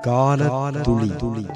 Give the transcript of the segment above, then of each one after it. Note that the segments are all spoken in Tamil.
கால துளி துளி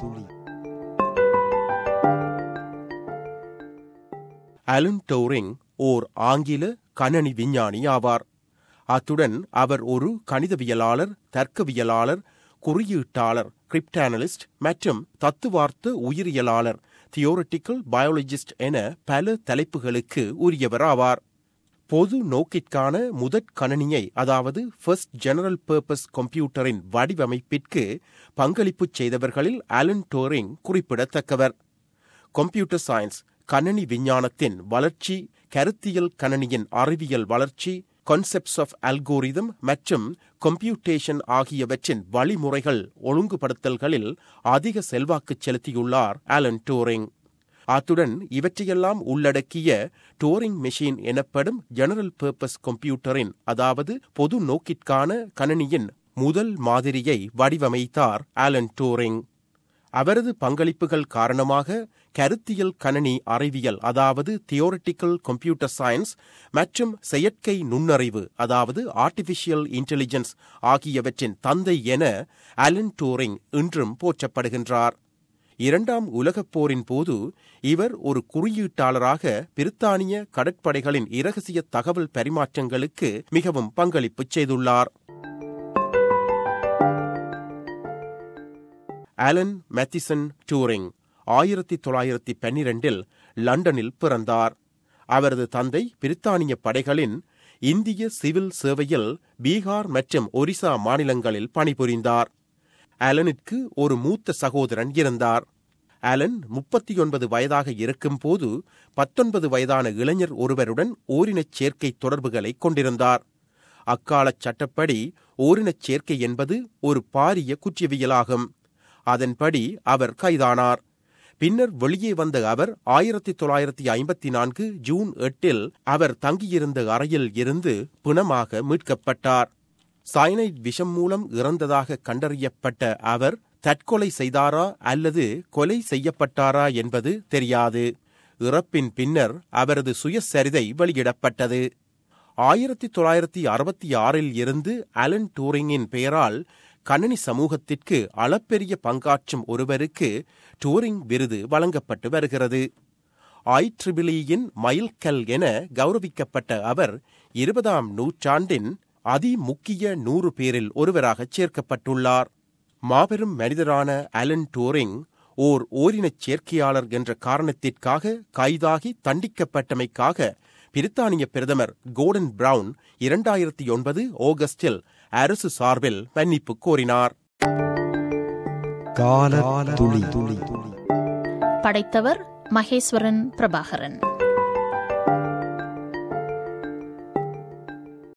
அலன் டோரிங் ஓர் ஆங்கில கணனி விஞ்ஞானி ஆவார் அத்துடன் அவர் ஒரு கணிதவியலாளர் தர்க்கவியலாளர் குறியீட்டாளர் கிரிப்டானலிஸ்ட் மற்றும் தத்துவார்த்த உயிரியலாளர் தியோரிட்டிக்கல் பயாலஜிஸ்ட் என பல தலைப்புகளுக்கு உரியவர் ஆவார் பொது நோக்கிற்கான முதற் கணனியை அதாவது ஃபர்ஸ்ட் ஜெனரல் பர்பஸ் கம்ப்யூட்டரின் வடிவமைப்பிற்கு பங்களிப்பு செய்தவர்களில் அலன் டோரிங் குறிப்பிடத்தக்கவர் கம்ப்யூட்டர் சயின்ஸ் கணனி விஞ்ஞானத்தின் வளர்ச்சி கருத்தியல் கணனியின் அறிவியல் வளர்ச்சி கான்செப்ட்ஸ் ஆஃப் அல்கோரிதம் மற்றும் கம்ப்யூட்டேஷன் ஆகியவற்றின் வழிமுறைகள் ஒழுங்குபடுத்தல்களில் அதிக செல்வாக்கு செலுத்தியுள்ளார் ஆலன் டோரிங் அத்துடன் இவற்றையெல்லாம் உள்ளடக்கிய டோரிங் மெஷின் எனப்படும் ஜெனரல் பர்பஸ் கம்ப்யூட்டரின் அதாவது பொது நோக்கிற்கான கணனியின் முதல் மாதிரியை வடிவமைத்தார் ஆலன் டோரிங் அவரது பங்களிப்புகள் காரணமாக கருத்தியல் கணனி அறிவியல் அதாவது தியோரிட்டிக்கல் கம்ப்யூட்டர் சயின்ஸ் மற்றும் செயற்கை நுண்ணறிவு அதாவது ஆர்டிபிஷியல் இன்டெலிஜென்ஸ் ஆகியவற்றின் தந்தை என அலன் டூரிங் இன்றும் போற்றப்படுகின்றார் இரண்டாம் உலகப் போரின் போது இவர் ஒரு குறியீட்டாளராக பிரித்தானிய கடற்படைகளின் இரகசிய தகவல் பரிமாற்றங்களுக்கு மிகவும் பங்களிப்பு செய்துள்ளார் ஆலன் மேத்திசன் டூரிங் ஆயிரத்தி தொள்ளாயிரத்தி பன்னிரண்டில் லண்டனில் பிறந்தார் அவரது தந்தை பிரித்தானிய படைகளின் இந்திய சிவில் சேவையில் பீகார் மற்றும் ஒரிசா மாநிலங்களில் பணிபுரிந்தார் ஆலனிற்கு ஒரு மூத்த சகோதரன் இருந்தார் ஆலன் முப்பத்தி ஒன்பது வயதாக இருக்கும்போது பத்தொன்பது வயதான இளைஞர் ஒருவருடன் ஓரினச் சேர்க்கை தொடர்புகளை கொண்டிருந்தார் அக்காலச் சட்டப்படி ஓரினச் சேர்க்கை என்பது ஒரு பாரிய குற்றவியலாகும் அதன்படி அவர் கைதானார் பின்னர் வெளியே வந்த அவர் ஆயிரத்தி தொள்ளாயிரத்தி ஐம்பத்தி நான்கு ஜூன் எட்டில் அவர் தங்கியிருந்த அறையில் இருந்து பிணமாக மீட்கப்பட்டார் சைனைட் விஷம் மூலம் இறந்ததாக கண்டறியப்பட்ட அவர் தற்கொலை செய்தாரா அல்லது கொலை செய்யப்பட்டாரா என்பது தெரியாது இறப்பின் பின்னர் அவரது சுயசரிதை வெளியிடப்பட்டது ஆயிரத்தி தொள்ளாயிரத்தி அறுபத்தி ஆறில் இருந்து அலன் டூரிங்கின் பெயரால் கணனி சமூகத்திற்கு அளப்பெரிய பங்காற்றும் ஒருவருக்கு டூரிங் விருது வழங்கப்பட்டு வருகிறது ஐ ட்ரிபிளியின் மைல்கல் என கௌரவிக்கப்பட்ட அவர் இருபதாம் நூற்றாண்டின் அதிமுக்கிய நூறு பேரில் ஒருவராக சேர்க்கப்பட்டுள்ளார் மாபெரும் மனிதரான அலன் டூரிங் ஓர் ஓரினச் சேர்க்கையாளர் என்ற காரணத்திற்காக கைதாகி தண்டிக்கப்பட்டமைக்காக பிரித்தானிய பிரதமர் கோர்டன் பிரவுன் இரண்டாயிரத்தி ஒன்பது ஆகஸ்டில் அரசு சார்பில் மன்னிப்பு கோரினார் கால துளி துளி படைத்தவர் மகேஸ்வரன் பிரபாகரன்